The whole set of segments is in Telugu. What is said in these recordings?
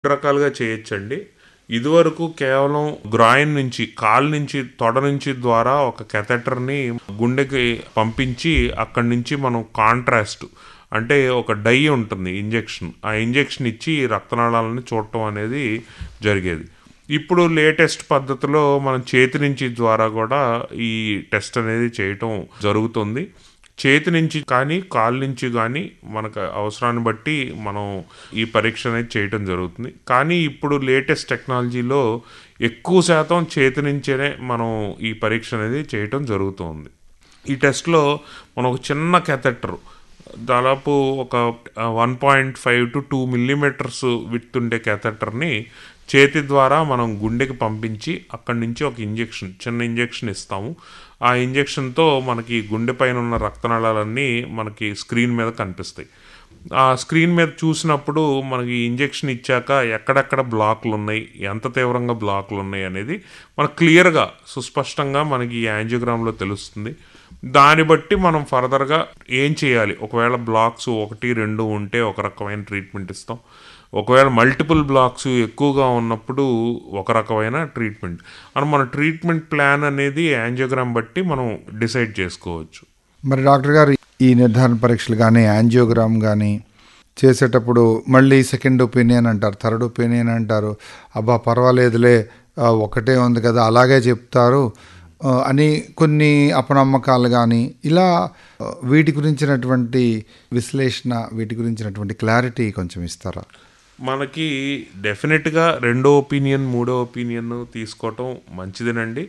రకాలుగా చేయొచ్చండి ఇదివరకు కేవలం గ్రాయిన్ నుంచి కాలు నుంచి తొడ నుంచి ద్వారా ఒక కెథెటర్ని గుండెకి పంపించి అక్కడి నుంచి మనం కాంట్రాస్ట్ అంటే ఒక డై ఉంటుంది ఇంజెక్షన్ ఆ ఇంజెక్షన్ ఇచ్చి రక్తనాళాలను చూడటం అనేది జరిగేది ఇప్పుడు లేటెస్ట్ పద్ధతిలో మనం చేతి నుంచి ద్వారా కూడా ఈ టెస్ట్ అనేది చేయటం జరుగుతుంది చేతి నుంచి కానీ కాలు నుంచి కానీ మనకు అవసరాన్ని బట్టి మనం ఈ పరీక్ష అనేది చేయటం జరుగుతుంది కానీ ఇప్పుడు లేటెస్ట్ టెక్నాలజీలో ఎక్కువ శాతం చేతి నుంచేనే మనం ఈ పరీక్ష అనేది చేయటం జరుగుతుంది ఈ టెస్ట్లో మనం ఒక చిన్న కెథెటర్ దాదాపు ఒక one point five to two millimetres with ఉండే కెథెటర్ని చేతి ద్వారా మనం గుండెకి పంపించి అక్కడి నుంచి ఒక ఇంజెక్షన్ చిన్న ఇంజెక్షన్ ఇస్తాము ఆ ఇంజెక్షన్తో మనకి గుండె పైన ఉన్న రక్తనాళాలన్నీ మనకి స్క్రీన్ మీద కనిపిస్తాయి ఆ స్క్రీన్ మీద చూసినప్పుడు మనకి ఇంజెక్షన్ ఇచ్చాక ఎక్కడెక్కడ బ్లాక్లు ఉన్నాయి ఎంత తీవ్రంగా బ్లాక్లు ఉన్నాయి అనేది మనకు క్లియర్గా సుస్పష్టంగా మనకి ఈ యాంజియోగ్రామ్లో తెలుస్తుంది దాన్ని బట్టి మనం ఫర్దర్గా ఏం చేయాలి ఒకవేళ బ్లాక్స్ ఒకటి రెండు ఉంటే ఒక రకమైన ట్రీట్మెంట్ ఇస్తాం ఒకవేళ మల్టిపుల్ బ్లాక్స్ ఎక్కువగా ఉన్నప్పుడు ఒక రకమైన ట్రీట్మెంట్ అని మన ట్రీట్మెంట్ ప్లాన్ అనేది యాంజియోగ్రామ్ బట్టి మనం డిసైడ్ చేసుకోవచ్చు మరి డాక్టర్ గారు ఈ నిర్ధారణ పరీక్షలు కానీ యాంజియోగ్రామ్ కానీ చేసేటప్పుడు మళ్ళీ సెకండ్ ఒపీనియన్ అంటారు థర్డ్ ఒపీనియన్ అంటారు అబ్బా పర్వాలేదులే ఆ, ఒకటే ఉంది కదా అలాగే చెప్తారు ఆ, అని కొన్ని అపనమ్మకాలు కానీ ఇలా ఆ, వీటి గురించినటువంటి విశ్లేషణ వీటి గురించినటువంటి క్లారిటీ కొంచెం ఇస్తారా మనకి డెఫినెట్గా రెండో ఒపీనియన్ మూడో ఒపీనియన్ తీసుకోవటం మంచిదేనండి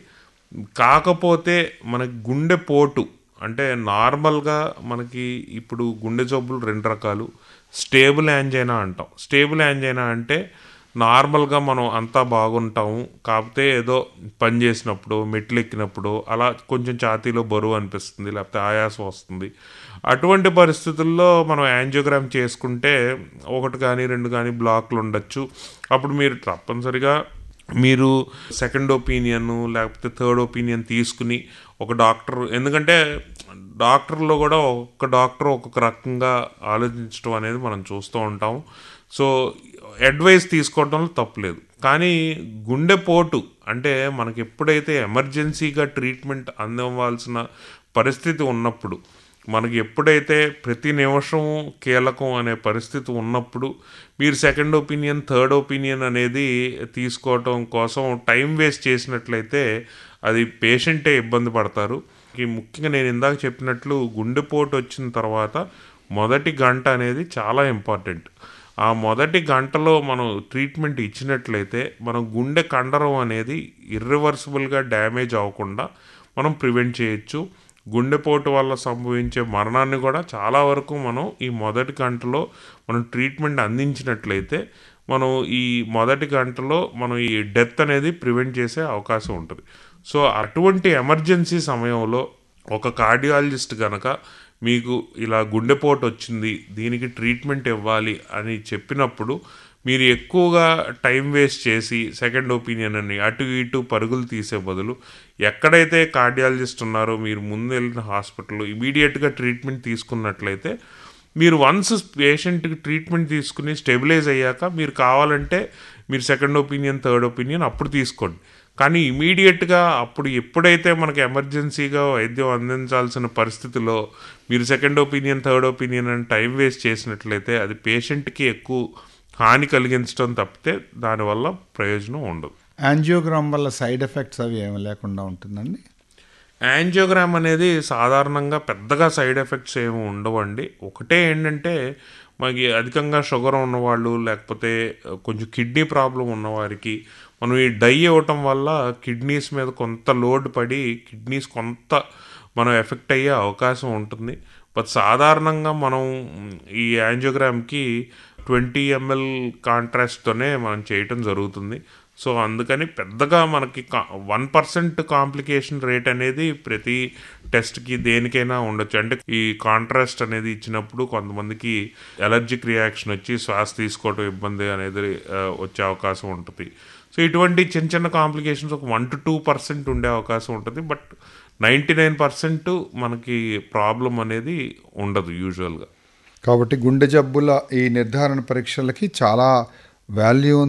కాకపోతే మనకి గుండె పోటు అంటే నార్మల్గా మనకి ఇప్పుడు గుండె జబ్బులు రెండు రకాలు స్టేబుల్ యాంజైనా అంటాం స్టేబుల్ యాంజైనా అంటే నార్మల్గా మనం అంతా బాగుంటాము కాకపోతే ఏదో పని చేసినప్పుడు మెట్లు ఎక్కినప్పుడు అలా కొంచెం ఛాతీలో బరువు అనిపిస్తుంది లేకపోతే ఆయాసం వస్తుంది అటువంటి పరిస్థితుల్లో మనం యాంజియోగ్రామ్ చేసుకుంటే ఒకటి కానీ రెండు కానీ బ్లాక్లు ఉండొచ్చు అప్పుడు మీరు తప్పనిసరిగా మీరు సెకండ్ ఒపీనియన్ లేకపోతే థర్డ్ ఒపీనియన్ తీసుకుని ఒక డాక్టర్ ఎందుకంటే డాక్టర్లో కూడా ఒక్కొక్క డాక్టర్ ఒక్కొక్క రకంగా ఆలోచించడం అనేది మనం చూస్తూ ఉంటాం సో అడ్వైస్ తీసుకోవడంలో తప్పులేదు కానీ గుండెపోటు అంటే మనకి ఎప్పుడైతే ఎమర్జెన్సీగా ట్రీట్మెంట్ అందవలసిన పరిస్థితి ఉన్నప్పుడు మనకి ఎప్పుడైతే ప్రతి నిమిషం కీలకం అనే పరిస్థితి ఉన్నప్పుడు మీరు సెకండ్ ఒపీనియన్ థర్డ్ ఒపీనియన్ అనేది తీసుకోవటం కోసం టైం వేస్ట్ చేసినట్లయితే అది పేషెంటే ఇబ్బంది పడతారు ఈ ముఖ్యంగా నేను ఇందాక చెప్పినట్లు గుండెపోటు వచ్చిన తర్వాత మొదటి గంట అనేది చాలా ఇంపార్టెంట్ ఆ మొదటి గంటలో మనం ట్రీట్మెంట్ ఇచ్చినట్లయితే మనం గుండె కండరం అనేది ఇర్రివర్సిబుల్గా డ్యామేజ్ అవ్వకుండా మనం ప్రివెంట్ చేయొచ్చు గుండెపోటు వల్ల సంభవించే మరణాన్ని కూడా చాలా వరకు మనం ఈ మొదటి గంటలో మనం ట్రీట్మెంట్ అందించినట్లయితే మనం ఈ మొదటి గంటలో మనం ఈ డెత్ అనేది ప్రివెంట్ చేసే అవకాశం ఉంటుంది సో అటువంటి ఎమర్జెన్సీ సమయంలో ఒక కార్డియాలజిస్ట్ కనుక మీకు ఇలా గుండెపోటు వచ్చింది దీనికి ట్రీట్మెంట్ ఇవ్వాలి అని చెప్పినప్పుడు మీరు ఎక్కువగా టైం వేస్ట్ చేసి సెకండ్ ఒపీనియన్ అని అటు ఇటు పరుగులు తీసే బదులు ఎక్కడైతే కార్డియాలజిస్ట్ ఉన్నారో మీరు ముందు వెళ్ళిన హాస్పిటల్ ఇమీడియట్గా ట్రీట్మెంట్ తీసుకున్నట్లయితే మీరు వన్స్ పేషెంట్కి ట్రీట్మెంట్ తీసుకుని స్టెబిలైజ్ అయ్యాక మీరు కావాలంటే మీరు సెకండ్ ఒపీనియన్ థర్డ్ ఒపీనియన్ అప్పుడు తీసుకోండి కానీ ఇమీడియట్గా అప్పుడు ఎప్పుడైతే మనకి ఎమర్జెన్సీగా వైద్యం అందించాల్సిన పరిస్థితిలో మీరు సెకండ్ ఒపీనియన్ థర్డ్ ఒపీనియన్ అని టైం వేస్ట్ చేసినట్లయితే అది పేషెంట్కి ఎక్కువ హాని కలిగించడం తప్పితే దానివల్ల ప్రయోజనం ఉండదు యాంజియోగ్రామ్ వల్ల సైడ్ ఎఫెక్ట్స్ అవి ఏమి లేకుండా ఉంటుందండి యాంజియోగ్రామ్ అనేది సాధారణంగా పెద్దగా సైడ్ ఎఫెక్ట్స్ ఏమి ఉండవండి ఒకటే ఏంటంటే మనకి అధికంగా షుగర్ ఉన్నవాళ్ళు లేకపోతే కొంచెం కిడ్నీ ప్రాబ్లం ఉన్నవారికి మనం ఈ డై ఇవ్వటం వల్ల కిడ్నీస్ మీద కొంత లోడ్ పడి కిడ్నీస్ కొంత మనం ఎఫెక్ట్ అయ్యే అవకాశం ఉంటుంది బట్ సాధారణంగా మనం ఈ యాంజియోగ్రామ్కి ట్వంటీ ఎంఎల్ కాంట్రాస్ట్తోనే మనం చేయటం జరుగుతుంది సో అందుకని పెద్దగా మనకి వన్ పర్సెంట్ కాంప్లికేషన్ రేట్ అనేది ప్రతి టెస్ట్కి దేనికైనా ఉండొచ్చు అంటే ఈ కాంట్రాస్ట్ అనేది ఇచ్చినప్పుడు కొంతమందికి ఎలర్జిక్ రియాక్షన్ వచ్చి శ్వాస తీసుకోవడం ఇబ్బంది అనేది ఆ, వచ్చే అవకాశం ఉంటుంది సో ఇటువంటి చిన్న చిన్న కాంప్లికేషన్స్ ఒక వన్ టు టూ పర్సెంట్ ఉండే అవకాశం ఉంటుంది బట్ నైంటీ నైన్ పర్సెంట్ మనకి ప్రాబ్లం అనేది ఉండదు యూజువల్గా కాబట్టి గుండె జబ్బుల ఈ నిర్ధారణ పరీక్షలకి చాలా వాల్యూ